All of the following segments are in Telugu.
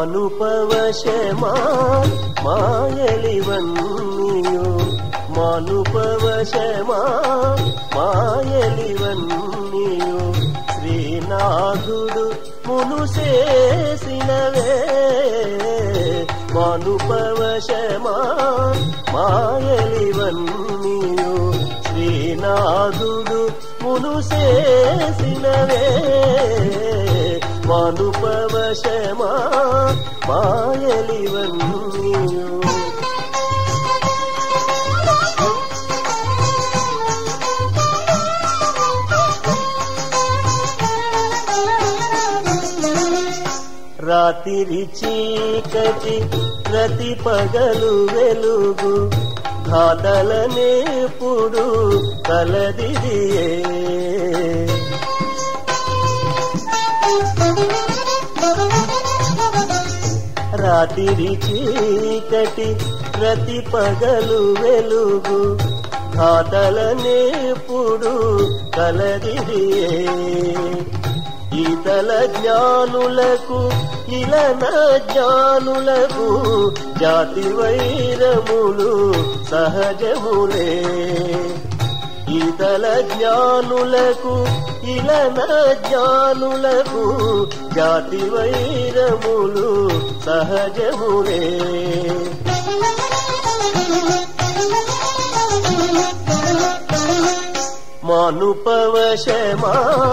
ಮಾನುಪವಶಮಾ ಮಾಯಲಿವನ್ನಿಯು ಮಾನುಪವಶಮಾ మాయలివన్నియు శ్రీనాథుడు మును చేసినవే మానుపవశమా మాయలివన్నియు శ్రీనాథుడు మును చేసినవే మానుపవశమా మాయలివన్నియు రాతిరి చీకటి ప్రతి పగలు వెలుగు ఘాతలనేపుడు కలదిదియే రాతిరి చీకటి ప్రతి పగలు వెలుగు ఘాతలనేపుడు కలదిదియే ఇతల జ్ఞానులకు ఇలన జ్ఞానులకు జాతి వైరములు సహజములే ఇతల జ్ఞానులకు ఇలన జ్ఞానులకు జాతి వైరములు సహజములే మానుపవశమా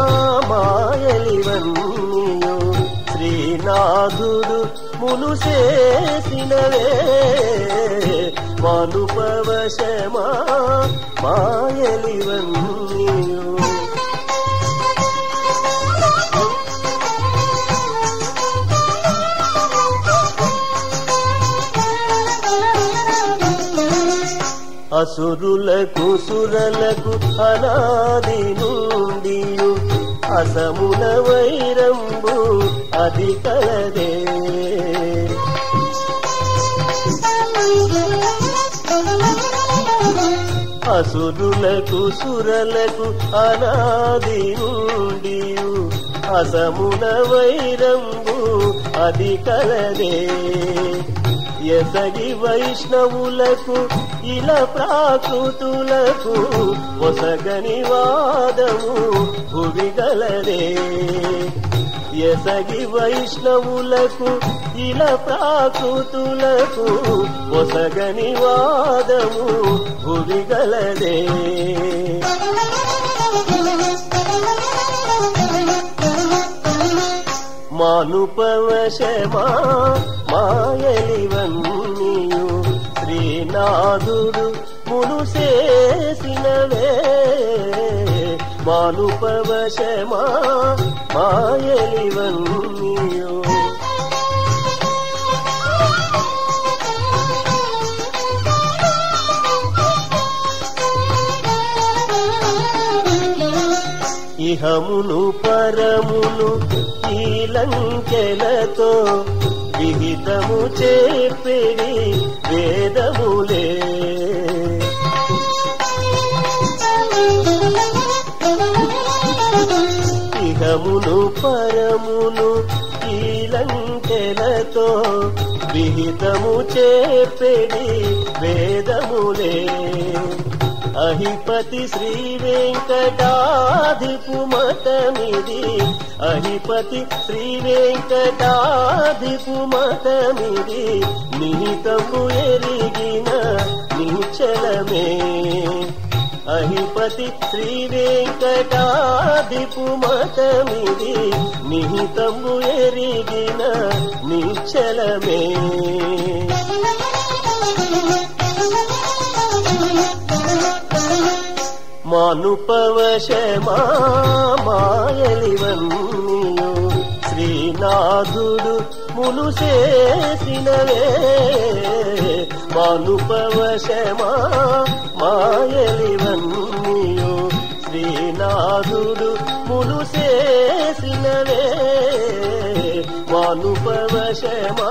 మాయలివన్నియు శ్రీనాథుడు మును చేసినవే మానుపవశమా మాయలివన్నియు అసురులకు సురలకు అనాది నుండి అసమున వైరంబు అది కలదే అసురులకు సురలకు అనాది నుండి అసమున వైరంబు అది కలదే ఎసగి వైష్ణవులకు ఇలా ప్రాకృతులకు ఒసగని వాదము భువిగలదే ఎసగి వైష్ణవులకు ఇలా ప్రాకృతులకు ఒసగని వాదము భువిగలదే మానుపవశమా మాయలివన్నియు శ్రీనాథుడు మును చేసినవే మానుపవశమా మాయలివన్నియు ఇహమును పరమును ఈ లంకెలతో విహితము చేపిడి వేదములే ఇహమును పరమును ఈ లంకెలతో విహితము చేపిడి వేదములే అహిపతి శ్రీ వెంకటాధిపు మతమిది అహిపతి శ్రీ వెంకటాధిపు మతమిది నిహితము ఎరిగిన నిచలమే అహిపతి శ్రీ వెంకటాధిపు మతమిది నిహితము ఎరిగిన నిచలమే మానుపవశమా మాయలివన్నియు శ్రీనాథుడు మును చేసినవే మానుపవశమా మాయలివన్నియు శ్రీనాథుడు మును చేసినవే మానుపవశమా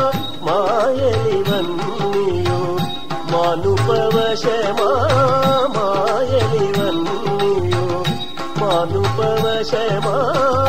మాయలివన్నియు మానుపవశమా మాయలివన్నియు మానుపవశమా